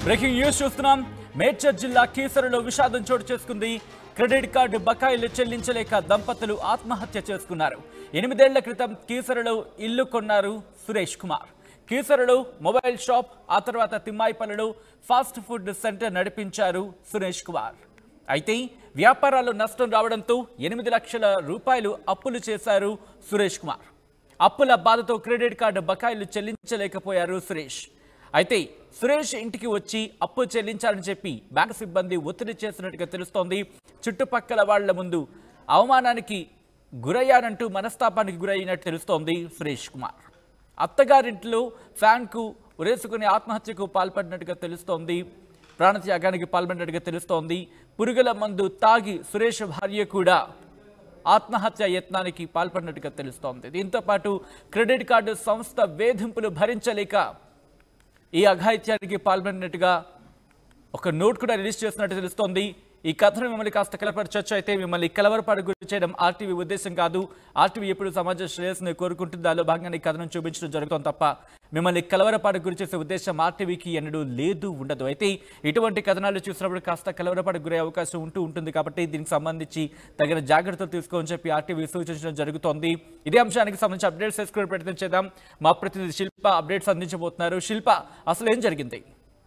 Breaking news చూస్తున్నాం మేడ్చల్ జిల్లా కీసరలో విషాదం చోటు చేసుకుంది క్రెడిట్ కార్డు బకాయిలు చెల్లించలేక దంపతులు ఆత్మహత్య చేసుకున్నారు ఎనిమిదేళ్ల క్రితం కీసరలో ఇల్లు కొన్నారు సురేష్ కుమార్ కీసరలో మొబైల్ షాప్ ఆ తర్వాత తిమ్మాయిపల్లిలో ఫాస్ట్ ఫుడ్ సెంటర్ నడిపించారు సురేష్ కుమార్ అయితే వ్యాపారాల్లో నష్టం రావడంతో ఎనిమిది లక్షల రూపాయలు అప్పులు చేశారు సురేష్ కుమార్ అప్పుల బాధతో క్రెడిట్ కార్డు బకాయిలు చెల్లించలేకపోయారు సురేష్ అయితే సురేష్ ఇంటికి వచ్చి అప్పు చెల్లించాలని చెప్పి బ్యాంకు సిబ్బంది ఒత్తిడి చేసినట్టుగా తెలుస్తోంది చుట్టుపక్కల వాళ్ల ముందు అవమానానికి గురయ్యానంటూ మనస్తాపానికి గురయ్యినట్టు తెలుస్తోంది సురేష్ కుమార్ అత్తగారింట్లో ఫ్యాన్కు ఉరేసుకుని ఆత్మహత్యకు పాల్పడినట్టుగా తెలుస్తోంది ప్రాణత్యాగానికి పాల్పడినట్టుగా తెలుస్తోంది పురుగుల మందు తాగి సురేష్ భార్య కూడా ఆత్మహత్య యత్నానికి పాల్పడినట్టుగా తెలుస్తోంది దీంతో పాటు క్రెడిట్ కార్డు సంస్థ వేధింపులు భరించలేక ఈ అఘాయిత్యానికి పాల్పడినట్టుగా ఒక నోట్ కూడా రిలీజ్ చేస్తున్నట్టు తెలుస్తోంది ఈ కథను మిమ్మల్ని కాస్త కలపరచొచ్చు అయితే మిమ్మల్ని కలవరపాటు గురి చేయడం ఆర్టీవీ ఉద్దేశం కాదు ఆర్టీవీ ఎప్పుడు సమాజ శ్రేయస్సుని కోరుకుంటుంది దానిలో భాగంగా ఈ కథనం చూపించడం జరుగుతుంది తప్ప మిమ్మల్ని కలవరపాటు గురి చేసే ఉద్దేశం ఆర్టీవీకి ఎన్నడూ లేదు ఉండదు అయితే ఇటువంటి కథనాలు చూసినప్పుడు కాస్త కలవరపాటు గురే అవకాశం ఉంటూ ఉంటుంది కాబట్టి దీనికి సంబంధించి తగిన జాగ్రత్తలు తీసుకోని చెప్పి ఆర్టీవీ సూచించడం జరుగుతోంది ఇదే అంశానికి సంబంధించి అప్డేట్స్ తెలుసుకునే ప్రయత్నం చేద్దాం మా ప్రతినిధి శిల్ప అప్డేట్స్ అందించబోతున్నారు శిల్ప అసలు ఏం జరిగింది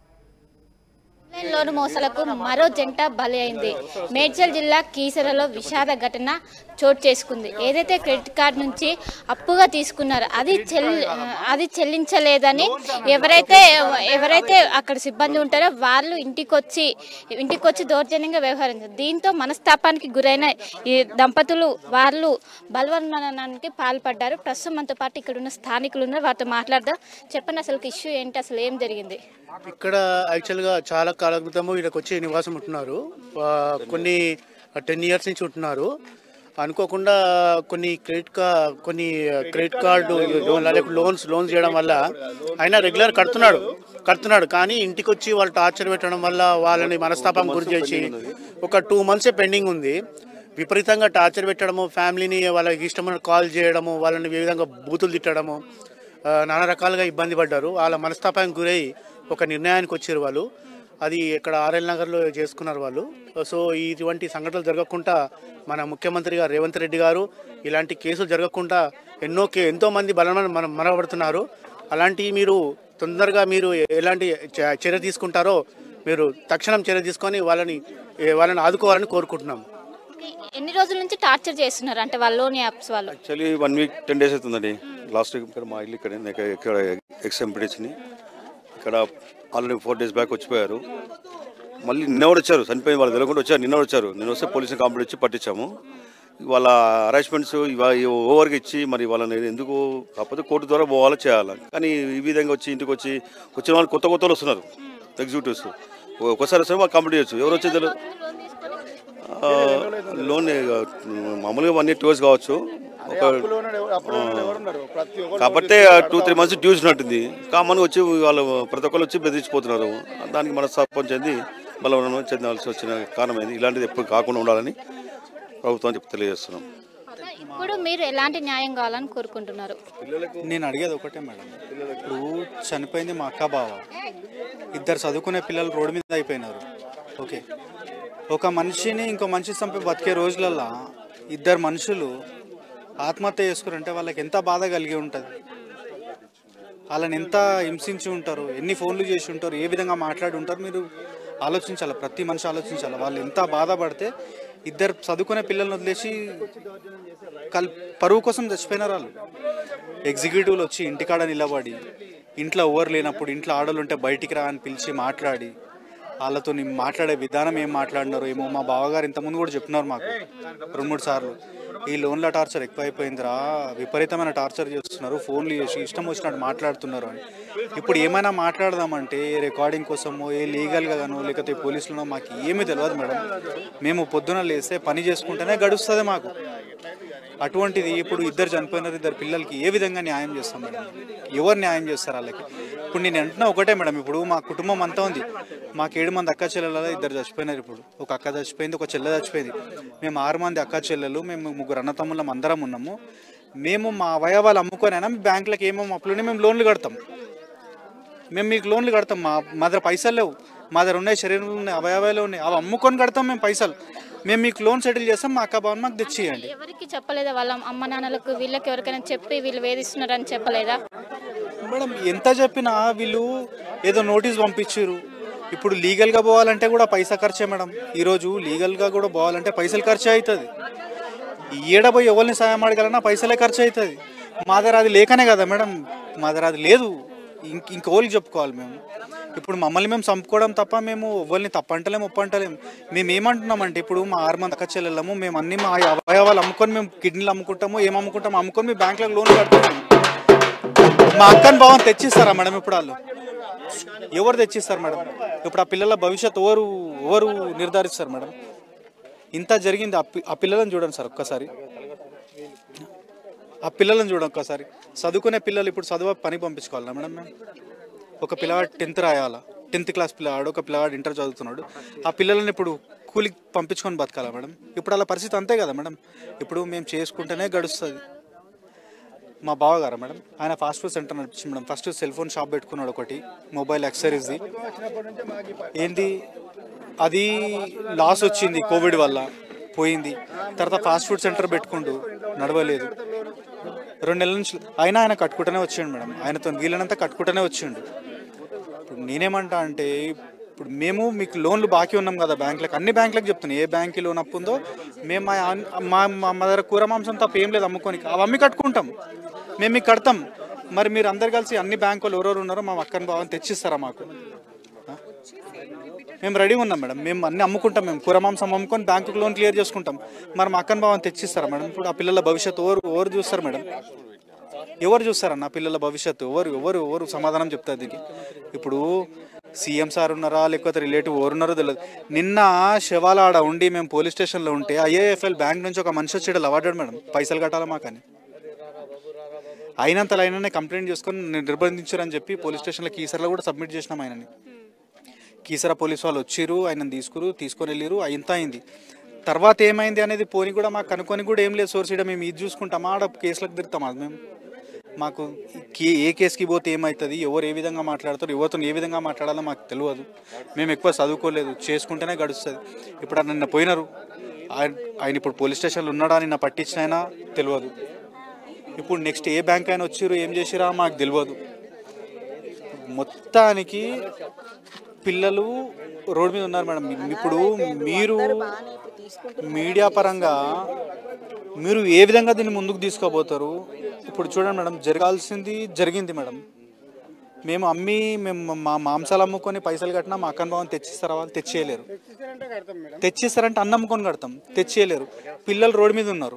ఆన్లైన్ లోను మోసాలకు మరో జంట బలి అయింది మేడ్చల్ జిల్లా కీసరలో విషాద ఘటన చోటు చేసుకుంది ఏదైతే క్రెడిట్ కార్డ్ నుంచి అప్పుగా తీసుకున్నారో అది చెల్ అది చెల్లించలేదని ఎవరైతే ఎవరైతే అక్కడ సిబ్బంది ఉంటారో వాళ్ళు ఇంటికి వచ్చి ఇంటికి వచ్చి దౌర్జన్యంగా వ్యవహరించారు దీంతో మనస్తాపానికి గురైన ఈ దంపతులు వాళ్ళు బలవన్మరణానికి పాల్పడ్డారు ప్రస్తుతం మనతో పాటు ఇక్కడ ఉన్న స్థానికులు ఉన్నారు వారితో మాట్లాడదాం చెప్పండి అసలు ఇష్యూ ఏంటి అసలు ఏం జరిగింది ఇక్కడ యాక్చువల్గా చాలా కాల క్రితము వీళ్ళకి వచ్చి నివాసం ఉంటున్నారు ఆ, కొన్ని టెన్ ఇయర్స్ నుంచి ఉంటున్నారు అనుకోకుండా కొన్ని క్రెడిట్ కా కొన్ని క్రెడిట్ కార్డు లోన్స్ లోన్స్ చేయడం వల్ల ఆయన రెగ్యులర్ కడుతున్నాడు కడుతున్నాడు కానీ ఇంటికి వచ్చి వాళ్ళు టార్చర్ పెట్టడం వల్ల వాళ్ళని మనస్తాపం గురి చేసి ఒక టూ మంత్సే పెండింగ్ ఉంది విపరీతంగా టార్చర్ పెట్టడము ఫ్యామిలీని వాళ్ళకి ఇష్టమైన కాల్ చేయడము వాళ్ళని ఈ విధంగా బూతులు తిట్టడము ఆ, నానా రకాలుగా ఇబ్బంది పడ్డారు వాళ్ళ మనస్తాపానికి గురై ఒక నిర్ణయానికి వచ్చారు వాళ్ళు అది ఇక్కడ ఆర్ఎల్ నగర్లో చేసుకున్నారు వాళ్ళు సో ఇటువంటి సంఘటనలు జరగకుండా మన ముఖ్యమంత్రి గారు రేవంత్ రెడ్డి గారు ఇలాంటి కేసులు జరగకుండా ఎన్నో కే ఎంతో మంది బలమైన మన మనబడుతున్నారు అలాంటి మీరు తొందరగా మీరు ఎలాంటి చ- చర్య తీసుకుంటారో మీరు తక్షణం చర్య తీసుకొని వాళ్ళని ఏ- వాళ్ళని ఆదుకోవాలని కోరుకుంటున్నాం ఎన్ని రోజుల నుంచి టార్చర్ చేస్తున్నారు అంటే వాళ్ళ లోన్ యాప్స్ వాళ్ళు actually one week ten days అవుతుందండి లాస్ట్ వీక్ ఇక్కడ మా ఇల్లు ఇక్కడ నాకు ఇక్కడ ఎక్స్ ఎంపీడీస్ని ఇక్కడ ఆల్రెడీ ఫోర్ డేస్ బ్యాక్ వచ్చిపోయారు మళ్ళీ నిన్న కూడా వచ్చారు చనిపోయిన వాళ్ళు తెలియకుండా వచ్చారు నిన్న కూడా వచ్చారు నిన్న వస్తే పోలీసుని కంప్లైంట్ ఇచ్చి పట్టించాము వాళ్ళ అరేంజ్మెంట్స్ ఓవర్గా ఇచ్చి మరి వాళ్ళని ఎందుకు కాకపోతే కోర్టు ద్వారా పోవాలో చేయాలి కానీ ఈ విధంగా వచ్చి ఇంటికి వచ్చి వచ్చిన వాళ్ళు కొత్త కొత్త వాళ్ళు వస్తున్నారు ఎగ్జిక్యూటివ్స్ ఒక్కసారి వస్తే వాళ్ళు కంప్లీట్ చేయొచ్చు ఎవరు వచ్చే తెలియదు ఆ, లోన్ ఇక మామూలుగా వన్ ఇయర్ టూ ఇయర్స్ కావచ్చు ఒక కాబట్టి టూ త్రీ మంత్స్ డ్యూస్ ఉన్నట్టుంది కామన్ వచ్చి వాళ్ళు ప్రతి ఒక్కరు వచ్చి బెదిరించిపోతున్నారు దానికి మన సర్పంచ్ చెంది బలవనం చెందాల్సి వచ్చిన కారణమైంది ఇలాంటిది ఎప్పుడు కాకుండా ఉండాలని ప్రభుత్వం చెప్పి తెలియజేస్తున్నాం ఇప్పుడు మీరు ఎలాంటి న్యాయం కావాలని కోరుకుంటున్నారు నేను అడిగేది ఒకటే మేడం ఇప్పుడు చనిపోయింది మా అక్క బావ ఇద్దరు చదువుకునే పిల్లలు రోడ్డు మీద అయిపోయినారు ఓకే ఒక మనిషిని ఇంకో మనిషి చంపి బతికే రోజులల్లా ఇద్దరు మనుషులు ఆత్మహత్య చేసుకురంటే వాళ్ళకి ఎంత బాధ కలిగి ఉంటుంది వాళ్ళని ఎంత హింసించి ఉంటారు ఎన్ని ఫోన్లు చేసి ఉంటారు ఏ విధంగా మాట్లాడి ఉంటారు మీరు ఆలోచించాలి ప్రతి మనిషి ఆలోచించాలి వాళ్ళు ఎంత బాధపడితే ఇద్దరు చదువుకునే పిల్లల్ని వదిలేసి కల్ పరువు కోసం చచ్చిపోయినారు వాళ్ళు ఎగ్జిక్యూటివ్లు వచ్చి ఇంటికాడ నిలబడి ఇంట్లో ఎవరు లేనప్పుడు ఇంట్లో ఆడలు ఉంటే బయటికి రా అని పిలిచి మాట్లాడి వాళ్ళతో మాట్లాడే విధానం ఏం మాట్లాడినారో ఏమో మా బావగారు ఇంతకుముందు కూడా చెప్పినారు మాకు రెండు మూడు సార్లు ఈ లోన్ల టార్చర్ ఎక్కువైపోయిందిరా విపరీతమైన టార్చర్ చేస్తున్నారు ఫోన్లు చేసి ఇష్టం వచ్చినట్టు మాట్లాడుతున్నారు అని ఇప్పుడు ఏమైనా మాట్లాడదామంటే ఏ రికార్డింగ్ కోసమో ఏ లీగల్గా గానో లేకపోతే పోలీసులనో మాకు ఏమీ తెలియదు మేడం మేము పొద్దున లేస్తే పని చేసుకుంటేనే గడుస్తుంది మాకు అటువంటిది ఇప్పుడు ఇద్దరు చనిపోయినారు ఇద్దరు పిల్లలకి ఏ విధంగా న్యాయం చేస్తాం మేడం ఎవరు న్యాయం చేస్తారు వాళ్ళకి ఇప్పుడు నేను అంటున్నా ఒకటే మేడం ఇప్పుడు మా కుటుంబం అంతా ఉంది మాకు ఏడు మంది అక్క చెల్లెల ఇద్దరు చచ్చిపోయినారు ఇప్పుడు ఒక అక్క చచ్చిపోయింది ఒక చెల్లె చచ్చిపోయింది మేము ఆరు మంది అక్క చెల్లెలు మేము ముగ్గురు అన్నతమ్ములం అందరం ఉన్నాము మేము మా అవయవాలు అమ్ముకొనైనా బ్యాంకులకు ఏమేమో అప్పులని మేము లోన్లు కడతాం మేము మీకు లోన్లు కడతాం మా మా దగ్గర పైసలు లేవు మా దగ్గర ఉన్నాయి శరీరంలో ఉన్నాయి అవయవాలు ఉన్నాయి అవి అమ్ముకొని కడతాం మేము పైసలు మేము మీకు లోన్ సెటిల్ చేస్తాం మా అక్క బావని మాకు తెచ్చియండి ఎవరికి చెప్పలేదా వాళ్ళ అమ్మ నాన్నలకు వీళ్ళకి ఎవరికైనా చెప్పి వీళ్ళు వేధిస్తున్నారని చెప్పలేదా మేడం ఎంత చెప్పినా వీళ్ళు ఏదో నోటీస్ పంపించారు ఇప్పుడు లీగల్గా పోవాలంటే కూడా పైసా ఖర్చే మేడం ఈరోజు లీగల్గా కూడా పోవాలంటే పైసలు ఖర్చు అవుతుంది ఈడ పోయి ఎవరిని సాయం అడగాలన్నా పైసలే ఖర్చు అవుతుంది మా దగ్గర అది లేకనే కదా మేడం మా దగ్గర అది లేదు ఇంక ఇంకోళ్ళకి చెప్పుకోవాలి మేము ఇప్పుడు మమ్మల్ని మేము చంపుకోవడం తప్ప మేము ఎవరిని తప్పంటలేము ఒప్పంటలేము మేము ఏమంటున్నామంటే ఇప్పుడు మా ఆరు మంది అక్క చెల్లెళ్ళము మేము అన్ని మా అవయవాలు అమ్ముకొని మేము కిడ్నీలు అమ్ముకుంటాము ఏం అమ్ముకుంటాము అమ్ముకొని మీ బ్యాంకులో లోన్ కడుతున్నాము మా అక్కని భావం తెచ్చిస్తారా మేడం ఇప్పుడు వాళ్ళు ఎవరు తెచ్చిస్తారు మేడం ఇప్పుడు ఆ పిల్లల భవిష్యత్ ఎవరు ఎవరు నిర్ధారిస్తారు మేడం ఇంత జరిగింది ఆ పి- ఆ పిల్లలను చూడండి సార్ ఒక్కసారి ఆ పిల్లలను చూడండి ఒక్కసారి చదువుకునే పిల్లలు ఇప్పుడు చదువు పని పంపించుకోవాలా మేడం మేము ఒక పిల్లవాడు టెన్త్ రాయాలా టెన్త్ క్లాస్ పిల్లవాడు ఒక పిల్లవాడు ఇంటర్ చదువుతున్నాడు ఆ పిల్లల్ని ఇప్పుడు కూలికి పంపించుకొని బతకాలా మేడం ఇప్పుడు అలా పరిస్థితి అంతే కదా మేడం ఇప్పుడు మేము చేసుకుంటేనే గడుస్తుంది మా బావగారు మేడం ఆయన ఫాస్ట్ ఫుడ్ సెంటర్ నడిపించింది madam first cell phone shop పెట్టుకున్నాడు ఒకటి మొబైల్ యాక్సరీస్ది ఏంది అది లాస్ వచ్చింది కోవిడ్ వల్ల పోయింది తర్వాత ఫాస్ట్ ఫుడ్ సెంటర్ పెట్టుకుంటూ నడవలేదు రెండు నెలల నుంచి అయినా ఆయన కట్టుకుంటూనే వచ్చిండు మేడం ఆయనతో వీళ్ళనంతా కట్టుకుంటూనే వచ్చిండు ఇప్పుడు నేనేమంటా అంటే ఇప్పుడు మేము మీకు లోన్లు బాకీ ఉన్నాం కదా బ్యాంకులకు అన్ని బ్యాంకులకు చెప్తున్నాను ఏ బ్యాంక్కి లోన్ అప్పు ఉందో మేము మా అన్- మా మా మా దగ్గర కూర మాంసం తప్ప ఏం లేదు అమ్ముకొని అవి అమ్మి కట్టుకుంటాం మేము మీకు కడతాం మరి మీరు అందరు కలిసి అన్ని బ్యాంకులు ఎవరెవరు ఉన్నారో మా అక్కని బావని తెచ్చిస్తారా మాకు ఆ? మేము రెడీగా ఉన్నాం మేడం మేము అన్ని అమ్ముకుంటాం మేము కూర మాంసం అమ్ముకొని బ్యాంకుకి లోన్ క్లియర్ చేసుకుంటాం మరి మా అక్కని బావని తెచ్చిస్తారా మేడం ఇప్పుడు ఆ పిల్లల భవిష్యత్తు ఎవరు ఎవరు చూస్తారు మేడం ఎవరు చూస్తారన్న పిల్లల భవిష్యత్తు ఎవరు ఎవరు ఎవరు సమాధానం చెప్తారు దీనికి ఇప్పుడు సీఎం సార్ ఉన్నారా లేకపోతే రిలేటివ్ ఎవరు ఉన్నారో తెలియదు నిన్న శవాల ఆడ ఉండి మేము పోలీస్ స్టేషన్లో ఉంటే ఐఏఎఫ్ఎల్ బ్యాంక్ నుంచి ఒక మనిషి వచ్చి అవార్డాడు మేడం పైసలు కట్టాలా మాకని అయినంతలో అయిననే కంప్లైంట్ చేసుకొని నిర్బంధించారని చెప్పి పోలీస్ స్టేషన్లో కీసర్లో కూడా సబ్మిట్ చేసినాం ఆయనని కీసర పోలీస్ వాళ్ళు వచ్చిర్రు ఆయన తీసుకురు తీసుకొని వెళ్ళిరు ఇంత అయింది తర్వాత ఏమైంది అనేది పోని కూడా మాకు కనుక్కొని కూడా ఏం లేదు సోర్స్ ఇక్కడ మేము ఇది చూసుకుంటామా ఆడ కేసులకు తిరుగుతామా మేము మాకు కే- ఏ కేసుకి పోతే ఏమవుతుంది ఎవరు ఏ విధంగా మాట్లాడతారు ఎవరితో ఏ విధంగా మాట్లాడాలో మాకు తెలియదు మేము ఎక్కువ చదువుకోలేదు చేసుకుంటేనే గడుస్తుంది ఇప్పుడు ఆయన నిన్న పోయినారు ఆయన ఆయన ఇప్పుడు పోలీస్ స్టేషన్లో ఉన్నాడా నిన్న పట్టించిన అయినా తెలియదు ఇప్పుడు నెక్స్ట్ ఏ బ్యాంక్ అయినా వచ్చిర్రు ఏం చేసిరా మాకు తెలియదు మొత్తానికి పిల్లలు రోడ్డు మీద ఉన్నారు మేడం ఇప్పుడు మీరు మీడియా పరంగా మీరు ఏ విధంగా దీన్ని ముందుకు తీసుకోబోతారు ఇప్పుడు చూడండి మేడం జరగాల్సింది జరిగింది మేడం మేము అమ్మి మేము మా మాంసాలు అమ్ముకొని పైసలు కట్టినా మా అక్కన భావం తెచ్చిస్తారా వాళ్ళు తెచ్చేయలేరు తెచ్చిస్తారంటే అన్నం అమ్ముకొని కడతాం తెచ్చేయలేరు పిల్లలు రోడ్డు మీద ఉన్నారు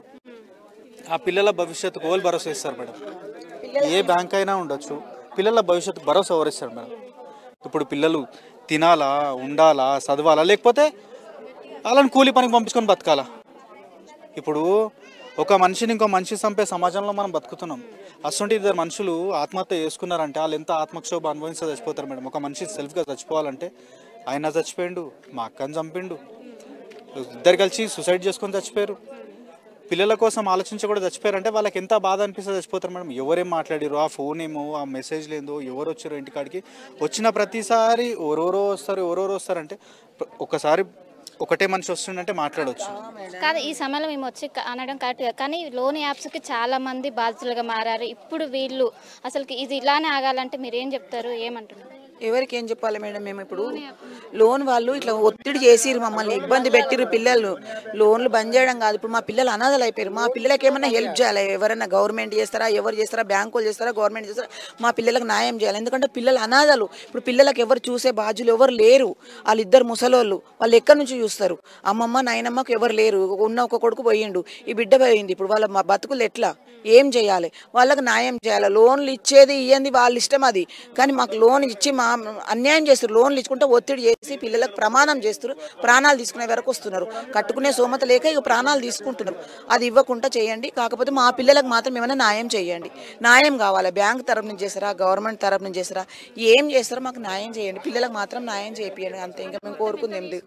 ఆ పిల్లల భవిష్యత్తు గోల్ భరోసా ఇస్తారు మేడం ఏ బ్యాంక్ అయినా ఉండొచ్చు పిల్లల భవిష్యత్తు భరోసా ఎవరిస్తారు మేడం ఇప్పుడు పిల్లలు తినాలా ఉండాలా చదవాలా లేకపోతే వాళ్ళని కూలి పనికి పంపించుకొని బతకాలా ఇప్పుడు ఒక మనిషిని ఇంకో మనిషి చంపే సమాజంలో మనం బతుకుతున్నాం అసలు ఇద్దరు మనుషులు ఆత్మహత్య చేసుకున్నారంటే వాళ్ళు ఎంత ఆత్మక్షోభ అనుభవిస్తే చచ్చిపోతారు మేడం ఒక మనిషి సెల్ఫ్గా చచ్చిపోవాలంటే ఆయన చచ్చిపోయిండు మా అక్కని చంపిండు ఇద్దరు కలిసి సూసైడ్ చేసుకొని చచ్చిపోయారు పిల్లల కోసం ఆలోచించి కూడా చచ్చిపోయారంటే వాళ్ళకి ఎంత బాధ అనిపిస్తే చచ్చిపోతారు మేడం ఎవరేం మాట్లాడారు ఆ ఫోన్ ఏమో ఆ మెసేజ్ లేదో ఎవరు వచ్చారో ఇంటికాడికి వచ్చిన ప్రతిసారి ఎవరెవరో వస్తారు ఎవరెవరో వస్తారంటే ఒకసారి ఒకటే మనిషి వస్తుందంటే మాట్లాడవచ్చు కాదు ఈ సమయంలో మేము వచ్చి క- అనడం కరెక్ట్ కానీ లోన్ యాప్స్కి చాలా మంది బాధితులుగా మారారు ఇప్పుడు వీళ్ళు అసలు ఇది ఇలానే ఆగాలంటే మీరు ఏం చెప్తారు ఏమంటున్నారు ఎవరికి ఏం చెప్పాలి మేడం మేము ఇప్పుడు లోన్ వాళ్ళు ఇట్లా ఒత్తిడి చేసిరు మమ్మల్ని ఇబ్బంది పెట్టిరు పిల్లలు లోన్లు బంద్ చేయడం కాదు ఇప్పుడు మా పిల్లలు అనాథలు అయిపోయారు మా పిల్లలకి ఏమైనా హెల్ప్ చేయాలి ఎవరైనా గవర్నమెంట్ చేస్తారా ఎవరు చేస్తారా బ్యాంకులు చేస్తారా గవర్నమెంట్ చేస్తారా మా పిల్లలకు న్యాయం చేయాలి ఎందుకంటే పిల్లలు అనాథలు ఇప్పుడు పిల్లలకు ఎవరు చూసే బాధ్యులు ఎవరు లేరు వాళ్ళిద్దరు ముసలోళ్ళు వాళ్ళు ఎక్కడి నుంచి చూస్తారు అమ్మమ్మ నాయనమ్మకు ఎవరు లేరు ఉన్న ఒక కొడుకు పోయిండు ఈ బిడ్డ పోయింది ఇప్పుడు వాళ్ళ మా బతుకులు ఎట్లా ఏం చేయాలి వాళ్ళకి న్యాయం చేయాలి లోన్లు ఇచ్చేది ఇయ్యంది వాళ్ళ ఇష్టం అది కానీ మాకు లోన్ ఇచ్చి మా అన్యాయం చేస్తారు లోన్లు ఇచ్చుకుంటే ఒత్తిడి చేసి పిల్లలకు ప్రమాదం చేస్తారు ప్రాణాలు తీసుకునే వరకు వస్తున్నారు కట్టుకునే సోమత లేక ఇక ప్రాణాలు తీసుకుంటున్నారు అది ఇవ్వకుండా చేయండి కాకపోతే మా పిల్లలకు మాత్రం ఏమైనా న్యాయం చేయండి న్యాయం కావాలి బ్యాంక్ తరపు నుంచి చేస్తారా గవర్నమెంట్ తరపు నుంచి చేస్తారా ఏం చేస్తారో మాకు న్యాయం చేయండి పిల్లలకు మాత్రం న్యాయం చేయండి అంతే ఇంకా మేము కోరుకుంది ఏం లేదు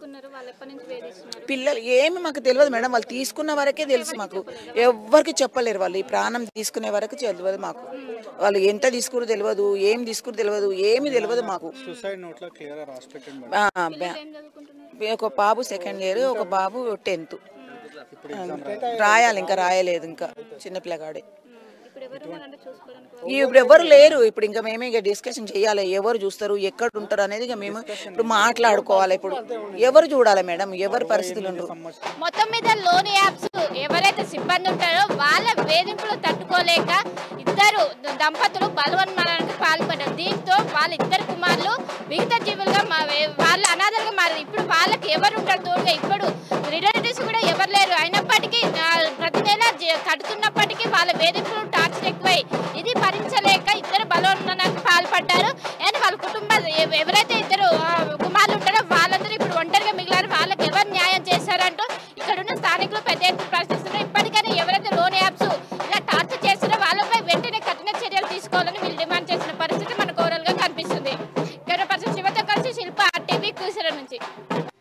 పిల్లలు ఏమి మాకు తెలియదు మేడం వాళ్ళు తీసుకున్న వరకే తెలుసు మాకు ఎవ్వరికి చెప్పలేరు వాళ్ళు ఈ ప్రాణం తీసుకునే వరకు తెలియదు మాకు వాళ్ళు ఎంత తీసుకురు తెలియదు ఏం తీసుకురు తెలియదు ఏమి తెలియదు మాకు సూసైడ్ నోట్లో క్లియర్ రాసి పెట్టండి మేడం ఆ, బ్యా- ఒక బాబు సెకండ్ ఇయర్ ఒక బాబు టెన్త్ రాయాలి ఇంకా రాయలేదు ఇంకా చిన్న పిల్లగాడే ఇప్పుడు ఎవరు లేరు ఇప్పుడు ఇంకా మేమే ఇక డిస్కషన్ చేయాలి ఎవరు చూస్తారు ఎక్కడ ఉంటారు అనేది ఇక మేము ఇప్పుడు మాట్లాడుకోవాలి ఇప్పుడు ఎవరు చూడాలి మేడం ఎవరి పరిస్థితులు ఉండరు మొత్తం మీద లోన్ యాప్స్ ఎవరైతే సిబ్బంది ఉంటారో వాళ్ళ వేధింపులు తట్టుకోలేక ఇద్దరు దంపతులు బలవన్మరణానికి పాల్పడ్డారు దీంతో వాళ్ళ ఇద్దరు కుమారులు మిగతా జీవులుగా మా వాళ్ళ అనాథలుగా మారారు ఇప్పుడు వాళ్ళకి ఎవరు ఉంటారు తోడుగా ఇప్పుడు రిలేటివ్స్ కూడా ఎవరు లేరు అయినప్పటికీ ఆ, ప్రతి నెల జీ- కడుతున్నప్పటికీ వాళ్ళ వేధింపులు టార్చర్ ఎక్కువై ఇది భరించలేక ఇద్దరు బలవన్మరణానికి పాల్పడ్డారు అండ్ వాళ్ళ కుటుంబ ఎవ- ఎవరైతే ఇద్దరు ఆ, కుమారులు ఉంటారో వాళ్ళందరూ ఇప్పుడు ఒంటరిగా మిగిలారు వాళ్ళకి ఎవరు న్యాయం చేశారంటూ ఇక్కడ ఉన్న స్థానికులు పెద్ద ఎత్తున ప్రశ్నిస్తున్నారు ఇప్పటికైనా ఎవరైతే లోన్ యాప్స్ ఇలా టార్చర్ చేస్తారో వాళ్ళపై వెంటనే కఠిన చర్యలు తీసుకోవాలని వీళ్ళు డిమాండ్ చేసిన పరిస్థితి మనకు ఓవరాల్ గా కనిపిస్తుంది కెమెరా పర్సన్ శివతో కలిసి శిల్ప ఆర్టీవీ కూసర నుంచి